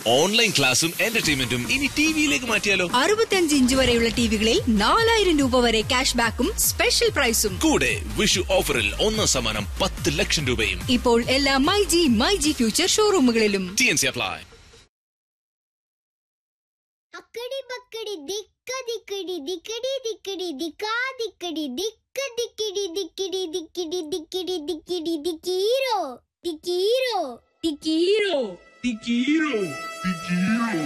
Online ക്ലാസും എന്റർടൈൻമെന്റും ഇനി ടിവിയിലേക്ക് മാറ്റിയാലോ അറുപത്തിയഞ്ച് ഇഞ്ച് വരെയുള്ള ടിവികളിൽ നാലായിരം രൂപ വരെ ക്യാഷ് ബാക്കും സ്പെഷ്യൽ പ്രൈസും കൂടെ വിഷു ഓഫറിൽ ഒന്നാം സമ്മാനം പത്ത് ലക്ഷം രൂപയും ഇപ്പോൾ എല്ലാ my G my G future ഷോറൂമുകളിലും ടി എൻ സി അപ്ലൈ അക്കടി ബക്കടി ദിക്ക ദിക്കടി ദിക്കടി ദിക്കടി ദിക്കാ ദിക്കടി ദിക്ക ദിക്കിടി ദിക്കിടി ദിക്കിടി ദിക്കിടി ദിക്കിടി ദിക്കീരോ ദിക്കീരോ ദിക്കീരോ Tikiro, Tikiro.